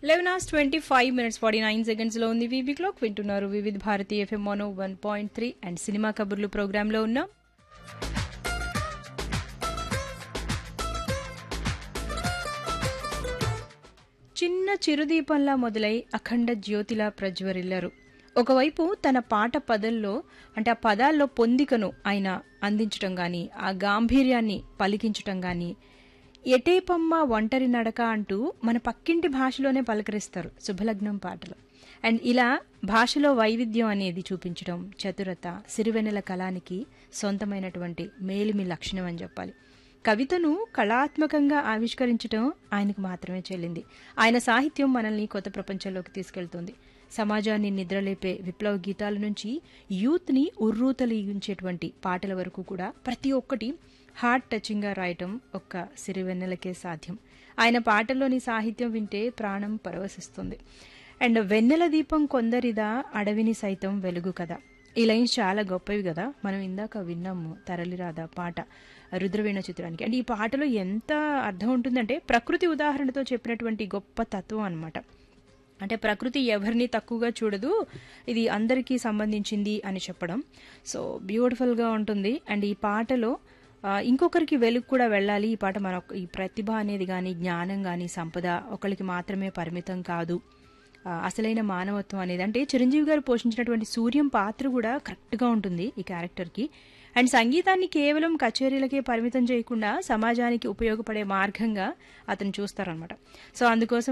eleven hours twenty five minutes forty nine seconds లో ఉంది VV clock వింటున్నారు Vividh Bharati FM mono one point three and cinema కబుర్లు programme లో ఉన్నాం చిన్న చిరుదీపంలా మొదలై అఖండ జ్యోతిలా ప్రజ్వరిల్లారు ఒకవైపు తన పాట పదల్లో అంటే ఆ పదాల్లో పొందికను ఆయన అందించటం గాని ఆ గాంభీర్యాన్ని పలికించటం గాని ఎటేపమ్మ ఒంటరి నడక అంటూ మన పక్కింటి భాషలోనే పలకరిస్తారు శుభలగ్నం పాటలు అండ్ ఇలా భాషలో వైవిధ్యం అనేది చూపించడం చతురత సిరివెన్నెల కళానికి సొంతమైనటువంటి మేలిమి లక్షణం అని చెప్పాలి కవితను కళాత్మకంగా ఆవిష్కరించడం ఆయనకు మాత్రమే చెల్లింది ఆయన సాహిత్యం మనల్ని కొత్త ప్రపంచంలోకి తీసుకెళ్తుంది సమాజాన్ని నిద్రలేపే విప్లవ గీతాల నుంచి యూత్ని ఉర్రూతలిగించేటువంటి పాటల వరకు కూడా ప్రతి ఒక్కటి హార్ట్ టచింగ్గా రాయటం ఒక్క సిరివెన్నెలకే సాధ్యం ఆయన పాటల్లోని సాహిత్యం వింటే ప్రాణం పరవశిస్తుంది అండ్ వెన్నెల దీపం కొందరిదా అడవిని సైతం వెలుగు కదా ఈ లైన్స్ చాలా గొప్పవి కదా మనం ఇందాక విన్నాము తరలిరాదా పాట రుద్రవీణ చిత్రానికి అండ్ ఈ పాటలో ఎంత అర్థం ఉంటుందంటే ప్రకృతి ఉదాహరణతో చెప్పినటువంటి గొప్ప తత్వం అన్నమాట అంటే ప్రకృతి ఎవరిని తక్కువగా చూడదు ఇది అందరికీ సంబంధించింది అని చెప్పడం సో బ్యూటిఫుల్గా ఉంటుంది అండ్ ఈ పాటలో ఆ, ఇంకొకరికి వెలుగు కూడా వెళ్ళాలి ఈ పాట మన ఈ ప్రతిభ అనేది కానీ జ్ఞానం కానీ సంపద ఒకరికి మాత్రమే పరిమితం కాదు ఆ, అసలైన మానవత్వం అనేది అంటే చిరంజీవి గారు పోషించినటువంటి సూర్యం పాత్ర కూడా కరెక్ట్గా ఉంటుంది ఈ క్యారెక్టర్కి అండ్ సంగీతాన్ని కేవలం కచేరీలకే పరిమితం చేయకుండా సమాజానికి ఉపయోగపడే మార్గంగా అతను చూస్తారనమాట సో అందుకోసం